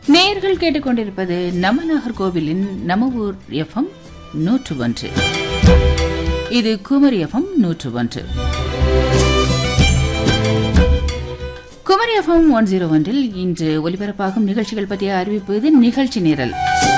நேயர்கள் கேட்டுக்கொண்டிருப்பது நம்ம நாகர்கோவிலின் நம்ம ஊர் எஃப்எம் நூற்று ஒன்று இது குமரி எஃப்எம் நூற்று ஒன்று குமரி எஃப்எம் ஒன் ஜீரோ ஒன்றில் இன்று ஒலிபரப்பாகும் நிகழ்ச்சிகள் பற்றிய அறிவிப்பு இது நிகழ்ச்சி நிரல்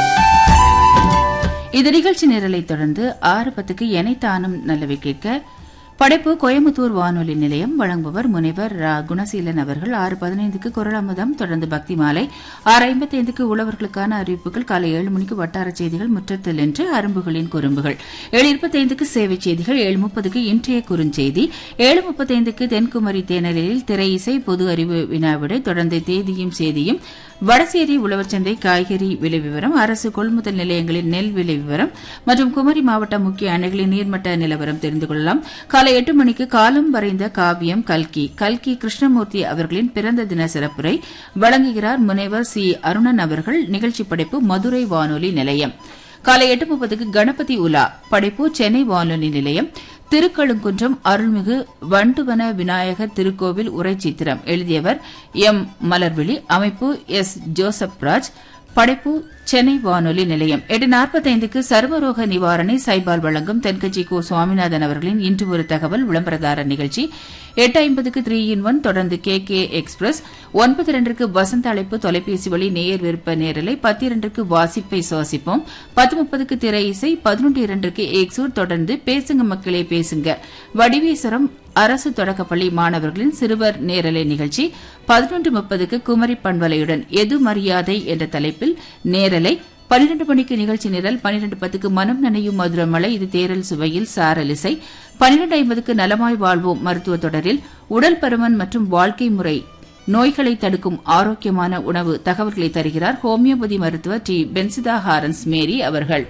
இது நிகழ்ச்சி நிரலை தொடர்ந்து ஆறு பத்துக்கு எனைத்தானும் நல்லவை கேட்க படைப்பு கோயம்புத்தூர் வானொலி நிலையம் வழங்குபவர் முனைவர் ரா குணசீலன் அவர்கள் ஆறு பதினைந்துக்கு குரலமுதம் தொடர்ந்து பக்தி மாலை ஆறு ஐம்பத்தைந்துக்கு உழவர்களுக்கான அறிவிப்புகள் காலை ஏழு மணிக்கு வட்டார செய்திகள் முற்றத்தில் என்று அரும்புகளின் குறும்புகள் ஏழு இருபத்தைந்துக்கு சேவை செய்திகள் ஏழு முப்பதுக்கு இன்றைய குறுஞ்செய்தி ஏழு முப்பத்தைந்துக்கு தென்குமரி தேனலில் திரை இசை பொது அறிவு வினாவிடை தொடர்ந்து தேதியும் செய்தியும் வடசேரி உழவர் சந்தை காய்கறி விலை விவரம் அரசு கொள்முதல் நிலையங்களின் நெல் விலை விவரம் மற்றும் குமரி மாவட்ட முக்கிய அணைகளின் நீர்மட்ட நிலவரம் தெரிந்து கொள்ளலாம் காலை எட்டு மணிக்கு காலம் வரைந்த காவியம் கல்கி கல்கி கிருஷ்ணமூர்த்தி அவர்களின் பிறந்த தின சிறப்புரை வழங்குகிறார் முனைவர் சி அருணன் அவர்கள் நிகழ்ச்சி படைப்பு மதுரை வானொலி நிலையம் காலை எட்டு முப்பதுக்கு கணபதி உலா படைப்பு சென்னை வானொலி நிலையம் திருக்கழுங்குன்றம் அருள்மிகு வண்டுவன விநாயகர் திருக்கோவில் உரை சித்திரம் எழுதியவர் எம் மலர்விழி அமைப்பு எஸ் ஜோசப் ராஜ் படைப்பு சென்னை வானொலி நிலையம் எட்டு நாற்பத்தைந்துக்கு சர்வரோக நிவாரணை சைபால் வழங்கும் தென்கட்சி கோ சுவாமிநாதன் அவர்களின் இன்று ஒரு தகவல் விளம்பரதார நிகழ்ச்சி எட்டு ஐம்பதுக்கு த்ரீ இன் ஒன் தொடர்ந்து கே கே எக்ஸ்பிரஸ் ஒன்பது இரண்டுக்கு வசந்த அழைப்பு தொலைபேசி வழி நேயர் விருப்ப நேரலை பத்து இரண்டுக்கு வாசிப்பை சுவாசிப்போம் பத்து முப்பதுக்கு திரை இசை பதினொன்று இரண்டுக்கு எக்ஸூர் தொடர்ந்து பேசுங்க மக்களே பேசுங்க வடிவீஸ்வரம் அரசு தொடக்கப்பள்ளி மாணவர்களின் சிறுவர் நேரலை நிகழ்ச்சி பதினொன்று முப்பதுக்கு குமரி பண்பலையுடன் எது மரியாதை என்ற தலைப்பில் நேரலை பன்னிரண்டு மணிக்கு நிகழ்ச்சி நிரல் பன்னிரண்டு பத்துக்கு மனம் நனையும் மதுரமலை இது தேரல் சுவையில் சாரல் இசை பன்னிரண்டு ஐம்பதுக்கு நலமாய் வாழ்வோம் மருத்துவ தொடரில் உடல் பருமன் மற்றும் வாழ்க்கை முறை நோய்களை தடுக்கும் ஆரோக்கியமான உணவு தகவல்களை தருகிறார் ஹோமியோபதி மருத்துவர் டி பென்சிதா ஹாரன்ஸ் மேரி அவர்கள்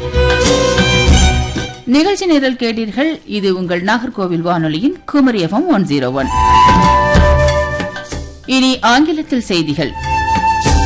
நிகழ்ச்சி நிரல் கேட்டீர்கள் இது உங்கள் நாகர்கோவில் வானொலியின் Kumari FM one zero one இனி ஆங்கிலத்தில் செய்திகள்